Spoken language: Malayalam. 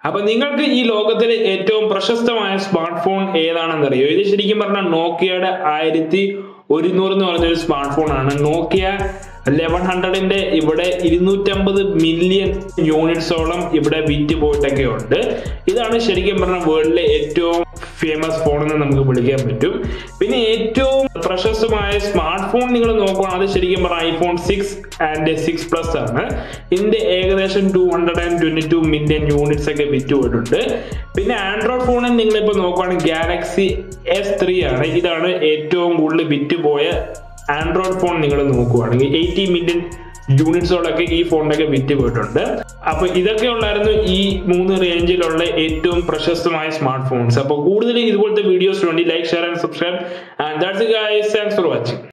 അപ്പൊ നിങ്ങൾക്ക് ഈ ലോകത്തിലെ ഏറ്റവും പ്രശസ്തമായ സ്മാർട്ട് ഫോൺ ഏതാണെന്നറിയോ ഇത് ശരിക്കും പറഞ്ഞാൽ നോക്കിയയുടെ ആയിരത്തി ഒരുന്നൂറ് എന്ന് പറഞ്ഞൊരു സ്മാർട്ട് ഫോൺ ആണ് നോക്കിയ ലെവൻ ഹൺഡ്രഡിന്റെ ഇവിടെ ഇരുന്നൂറ്റമ്പത് മില്യൺ യൂണിറ്റ്സോളം ഇവിടെ വിറ്റ് പോയിട്ടൊക്കെ ഉണ്ട് ഇതാണ് ശരിക്കും പറഞ്ഞാൽ വേൾഡിലെ ഏറ്റവും ഫേമസ് ഫോൺ എന്ന് നമുക്ക് വിളിക്കാൻ പറ്റും പിന്നെ ഏറ്റവും പ്രശസ്തമായ സ്മാർട്ട് ഫോൺ നിങ്ങൾ നോക്കുകയാണെങ്കിൽ അത് ശരിക്കും പറഞ്ഞാൽ iPhone six and six plus ആണ് ഇതിന്റെ ഏകദേശം two hundred and twenty two million units ഒക്കെ വിറ്റ് പോയിട്ടുണ്ട് പിന്നെ ആൻഡ്രോയിഡ് ഫോണിൽ നിങ്ങളിപ്പോൾ നോക്കുകയാണെങ്കിൽ ഗാലക്സി എസ് ത്രീ ആണ് ഇതാണ് ഏറ്റവും കൂടുതൽ വിറ്റ് പോയ ആൻഡ്രോയിഡ് ഫോൺ നിങ്ങൾ നോക്കുകയാണെങ്കിൽ എയ്റ്റി മില്യൺ യൂണിറ്റ്സോളൊക്കെ ഈ ഫോണിനൊക്കെ വിറ്റ് പോയിട്ടുണ്ട് അപ്പൊ ഇതൊക്കെ ഉള്ളായിരുന്നു ഈ മൂന്ന് റേഞ്ചിലുള്ള ഏറ്റവും പ്രശസ്തമായ സ്മാർട്ട് ഫോൺസ് അപ്പൊ കൂടുതൽ ഇതുപോലത്തെ വീഡിയോസ് വേണ്ടി like share and subscribe and that's guys thanks for watching